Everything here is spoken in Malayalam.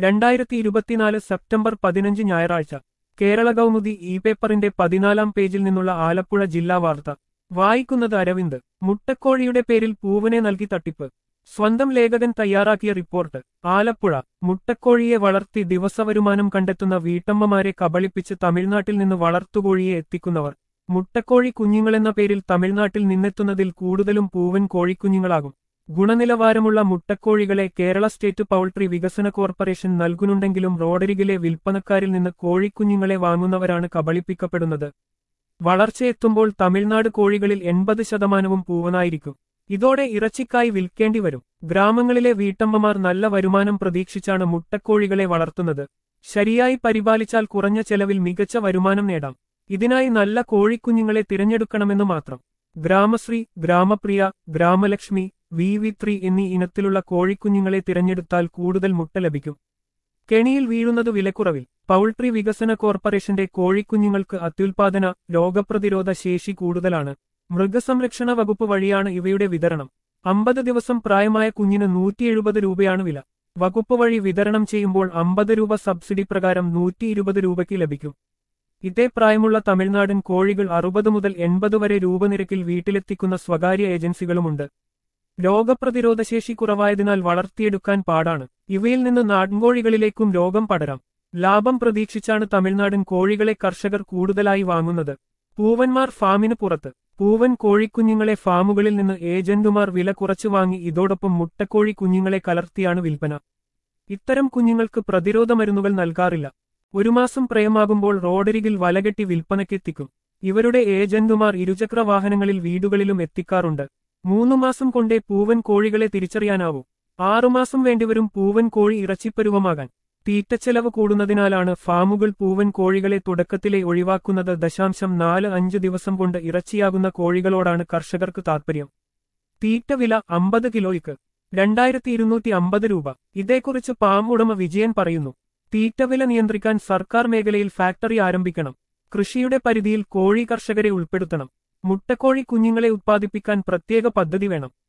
രണ്ടായിരത്തി ഇരുപത്തിനാല് സെപ്റ്റംബർ പതിനഞ്ച് ഞായറാഴ്ച കേരള കൗമുദി ഇ പേപ്പറിന്റെ പതിനാലാം പേജിൽ നിന്നുള്ള ആലപ്പുഴ ജില്ലാ വാർത്ത വായിക്കുന്നത് അരവിന്ദ് മുട്ടക്കോഴിയുടെ പേരിൽ പൂവനെ നൽകി തട്ടിപ്പ് സ്വന്തം ലേഖകൻ തയ്യാറാക്കിയ റിപ്പോർട്ട് ആലപ്പുഴ മുട്ടക്കോഴിയെ വളർത്തി ദിവസവരുമാനം കണ്ടെത്തുന്ന വീട്ടമ്മമാരെ കബളിപ്പിച്ച് തമിഴ്നാട്ടിൽ നിന്ന് വളർത്തുകോഴിയെ എത്തിക്കുന്നവർ മുട്ടക്കോഴി കുഞ്ഞുങ്ങളെന്ന പേരിൽ തമിഴ്നാട്ടിൽ നിന്നെത്തുന്നതിൽ കൂടുതലും പൂവൻ കോഴിക്കുഞ്ഞുങ്ങളാകും ഗുണനിലവാരമുള്ള മുട്ടക്കോഴികളെ കേരള സ്റ്റേറ്റ് പൗൾട്രി വികസന കോർപ്പറേഷൻ നൽകുന്നുണ്ടെങ്കിലും റോഡരികിലെ വിൽപ്പനക്കാരിൽ നിന്ന് കോഴിക്കുഞ്ഞുങ്ങളെ വാങ്ങുന്നവരാണ് കബളിപ്പിക്കപ്പെടുന്നത് വളർച്ചയെത്തുമ്പോൾ തമിഴ്നാട് കോഴികളിൽ എൺപത് ശതമാനവും പൂവനായിരിക്കും ഇതോടെ ഇറച്ചിക്കായി വിൽക്കേണ്ടി വരും ഗ്രാമങ്ങളിലെ വീട്ടമ്മമാർ നല്ല വരുമാനം പ്രതീക്ഷിച്ചാണ് മുട്ടക്കോഴികളെ വളർത്തുന്നത് ശരിയായി പരിപാലിച്ചാൽ കുറഞ്ഞ ചെലവിൽ മികച്ച വരുമാനം നേടാം ഇതിനായി നല്ല കോഴിക്കുഞ്ഞുങ്ങളെ തിരഞ്ഞെടുക്കണമെന്ന് മാത്രം Gramashree Gramapriya Gramalakshmi V V three എന്നീ ഇനത്തിലുള്ള കോഴിക്കുഞ്ഞുങ്ങളെ തിരഞ്ഞെടുത്താൽ കൂടുതൽ മുട്ട ലഭിക്കും കെണിയിൽ വീഴുന്നത് വിലക്കുറവിൽ പൗൾട്രി വികസന കോർപ്പറേഷന്റെ കോഴിക്കുഞ്ഞുങ്ങൾക്ക് അത്യുൽപാദന രോഗപ്രതിരോധ ശേഷി കൂടുതലാണ് മൃഗസംരക്ഷണ വകുപ്പ് വഴിയാണ് ഇവയുടെ വിതരണം അമ്പത് ദിവസം പ്രായമായ കുഞ്ഞിന് നൂറ്റി എഴുപത് രൂപയാണ് വില വകുപ്പ് വഴി വിതരണം ചെയ്യുമ്പോൾ അമ്പത് രൂപ സബ്സിഡി പ്രകാരം നൂറ്റി ഇരുപത് രൂപയ്ക്ക് ലഭിക്കും ഇതേ പ്രായമുള്ള തമിഴ്നാടൻ കോഴികൾ അറുപത് മുതൽ എൺപത് വരെ രൂപ നിരക്കിൽ വീട്ടിലെത്തിക്കുന്ന സ്വകാര്യ ഏജൻസികളുമുണ്ട് രോഗപ്രതിരോധശേഷി കുറവായതിനാൽ വളർത്തിയെടുക്കാൻ പാടാണ് ഇവയിൽ നിന്ന് നാടൻകോഴികളിലേക്കും രോഗം പടരാം ലാഭം പ്രതീക്ഷിച്ചാണ് തമിഴ്നാടൻ കോഴികളെ കർഷകർ കൂടുതലായി വാങ്ങുന്നത് പൂവന്മാർ ഫാമിന് പുറത്ത് പൂവൻ കോഴിക്കുഞ്ഞുങ്ങളെ ഫാമുകളിൽ നിന്ന് ഏജന്റുമാർ വില കുറച്ചു വാങ്ങി ഇതോടൊപ്പം മുട്ടക്കോഴി കുഞ്ഞുങ്ങളെ കലർത്തിയാണ് വിൽപ്പന ഇത്തരം കുഞ്ഞുങ്ങൾക്ക് പ്രതിരോധ മരുന്നുകൾ നൽകാറില്ല ഒരു മാസം പ്രയമാകുമ്പോൾ റോഡരികിൽ വലകെട്ടി വിൽപ്പനയ്ക്കെത്തിക്കും ഇവരുടെ ഏജന്റുമാർ ഇരുചക്ര വാഹനങ്ങളിൽ വീടുകളിലും എത്തിക്കാറുണ്ട് മൂന്നു മാസം കൊണ്ടേ പൂവൻ കോഴികളെ തിരിച്ചറിയാനാവൂ ആറുമാസം വേണ്ടിവരും പൂവൻ കോഴി ഇറച്ചിപ്പരുവമാകാൻ തീറ്റച്ചെലവ് കൂടുന്നതിനാലാണ് ഫാമുകൾ പൂവൻ കോഴികളെ തുടക്കത്തിലെ ഒഴിവാക്കുന്നത് ദശാംശം നാല് അഞ്ച് ദിവസം കൊണ്ട് ഇറച്ചിയാകുന്ന കോഴികളോടാണ് കർഷകർക്ക് താൽപ്പര്യം തീറ്റ വില അമ്പത് കിലോയ്ക്ക് രണ്ടായിരത്തി ഇരുന്നൂറ്റി അമ്പത് രൂപ ഇതേക്കുറിച്ച് പാം ഉടമ വിജയൻ പറയുന്നു തീറ്റവില നിയന്ത്രിക്കാൻ സർക്കാർ മേഖലയിൽ ഫാക്ടറി ആരംഭിക്കണം കൃഷിയുടെ പരിധിയിൽ കോഴി കർഷകരെ ഉൾപ്പെടുത്തണം മുട്ടക്കോഴി കുഞ്ഞുങ്ങളെ ഉത്പാദിപ്പിക്കാൻ പ്രത്യേക പദ്ധതി വേണം